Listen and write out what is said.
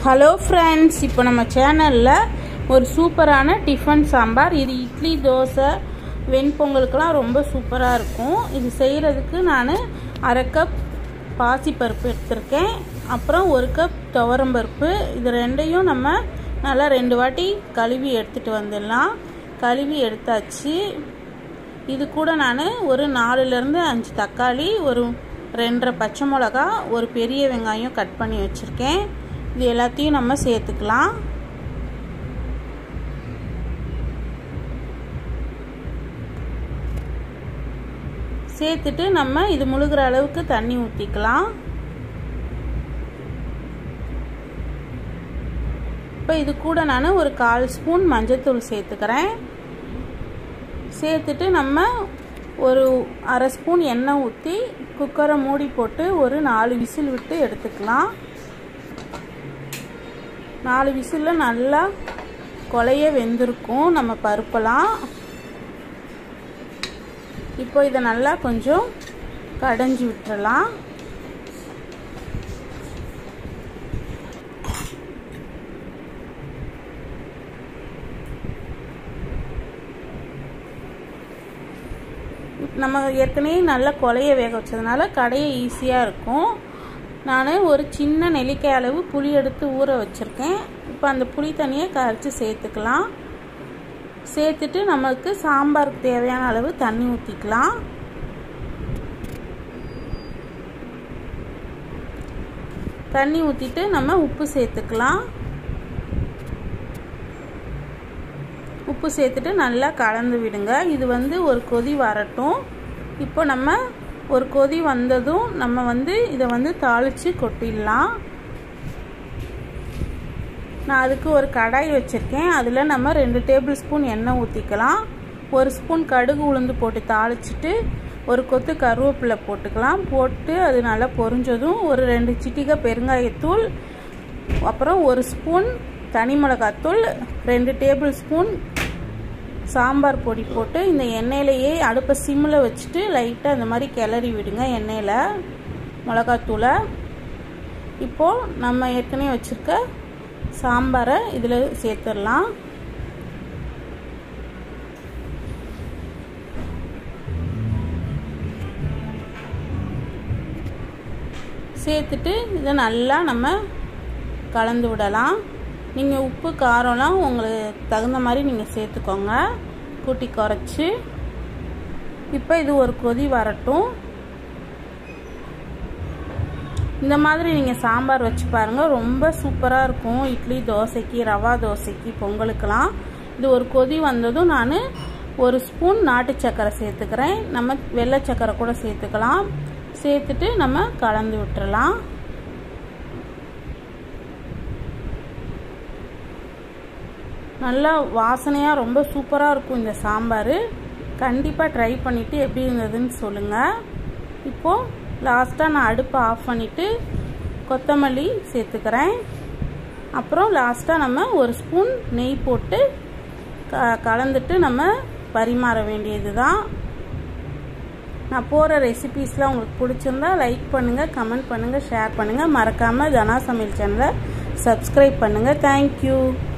hello friends இப்போ நம்ம சேனலில் ஒரு சூப்பரான டிஃபன் சாம்பார் இது இட்லி தோசை வெண்பொங்கலுக்கெல்லாம் ரொம்ப சூப்பராக இருக்கும் இது செய்கிறதுக்கு நான் அரை கப் பாசிப்பருப்பு எடுத்திருக்கேன் அப்புறம் ஒரு கப் துவரம்பருப்பு இது ரெண்டையும் நம்ம நல்லா ரெண்டு வாட்டி கழுவி எடுத்துகிட்டு வந்துடலாம் கழுவி எடுத்தாச்சு இது கூட நான் ஒரு நாலுலேருந்து அஞ்சு தக்காளி ஒரு ரெண்டரை பச்சை மிளகா ஒரு பெரிய வெங்காயம் கட் பண்ணி வச்சுருக்கேன் இது எல்லாத்தையும் நம்ம சேர்த்துக்கலாம் சேர்த்துட்டு நம்ம இது முழுகிற அளவுக்கு தண்ணி ஊற்றிக்கலாம் இப்போ இது கூட நான் ஒரு கால் ஸ்பூன் மஞ்சத்தூள் சேர்த்துக்கிறேன் சேர்த்துட்டு நம்ம ஒரு அரை ஸ்பூன் எண்ணெய் ஊற்றி குக்கரை மூடி போட்டு ஒரு நாலு விசில் விட்டு எடுத்துக்கலாம் நாலு விசிலில் நல்லா கொலைய வெந்திருக்கும் நம்ம பருப்பெல்லாம் இப்போ இதை நல்லா கொஞ்சம் கடைஞ்சி விட்டுறலாம் நம்ம ஏற்கனவே நல்லா கொலைய வேக வச்சதுனால கடைய ஈஸியாக இருக்கும் நான் ஒரு சின்ன நெல்லிக்காய் அளவு புளி எடுத்து ஊற வச்சுருக்கேன் இப்போ அந்த புளி தண்ணியை கரைச்சி சேர்த்துக்கலாம் சேர்த்துட்டு நமக்கு சாம்பாருக்கு தேவையான அளவு தண்ணி ஊற்றிக்கலாம் தண்ணி ஊற்றிட்டு நம்ம உப்பு சேர்த்துக்கலாம் உப்பு சேர்த்துட்டு நல்லா கலந்து விடுங்க இது வந்து ஒரு கொதி வரட்டும் இப்போ நம்ம ஒரு கொதி வந்ததும் நம்ம வந்து இதை வந்து தாளித்து கொட்டிடலாம் நான் அதுக்கு ஒரு கடாய் வச்சுருக்கேன் அதில் நம்ம ரெண்டு டேபிள் ஸ்பூன் எண்ணெய் ஊற்றிக்கலாம் ஒரு ஸ்பூன் கடுகு உளுந்து போட்டு தாளிச்சிட்டு ஒரு கொத்து கருவேப்பிலை போட்டுக்கலாம் போட்டு அது நல்லா பொரிஞ்சதும் ஒரு ரெண்டு சிட்டிகை பெருங்காயத்தூள் அப்புறம் ஒரு ஸ்பூன் தனி மிளகாத்தூள் ரெண்டு டேபிள் ஸ்பூன் சாம்பார் பொடி போட்டு இந்த எண்ணெயிலையே அடுப்பை சிம்மில் வச்சுட்டு லைட்டாக இந்த மாதிரி கிளறி விடுங்க எண்ணெயில் மிளகாத்தூளை இப்போது நம்ம ஏற்கனவே வச்சுருக்க சாம்பாரை இதில் சேர்த்துடலாம் சேர்த்துட்டு இதை நல்லா நம்ம கலந்து விடலாம் நீங்கள் உப்பு காரம்லாம் உங்களுக்கு தகுந்த மாதிரி நீங்கள் சேர்த்துக்கோங்க கூட்டி குறைச்சி இப்போ இது ஒரு கொதி வரட்டும் இந்த மாதிரி நீங்கள் சாம்பார் வச்சு பாருங்கள் ரொம்ப சூப்பராக இருக்கும் இட்லி தோசைக்கு ரவா தோசைக்கு பொங்கலுக்கெல்லாம் இது ஒரு கொதி வந்ததும் நான் ஒரு ஸ்பூன் நாட்டு சக்கரை சேர்த்துக்கிறேன் நம்ம வெள்ளை சக்கரை கூட சேர்த்துக்கலாம் சேர்த்துட்டு நம்ம கலந்து விட்டுறலாம் நல்லா வாசனையாக ரொம்ப சூப்பராக இருக்கும் இந்த சாம்பார் கண்டிப்பாக ட்ரை பண்ணிவிட்டு எப்படி இருந்ததுன்னு சொல்லுங்கள் இப்போது லாஸ்ட்டாக நான் அடுப்பை ஆஃப் பண்ணிவிட்டு கொத்தமல்லி சேர்த்துக்கிறேன் அப்புறம் லாஸ்ட்டாக நம்ம ஒரு ஸ்பூன் நெய் போட்டு க கலந்துட்டு நம்ம பரிமாற வேண்டியது தான் நான் போகிற ரெசிபீஸ்லாம் உங்களுக்கு பிடிச்சிருந்தா லைக் பண்ணுங்கள் கமெண்ட் பண்ணுங்கள் ஷேர் பண்ணுங்கள் மறக்காமல் தனா சமையல் சேனலை சப்ஸ்கிரைப் பண்ணுங்கள் தேங்க்யூ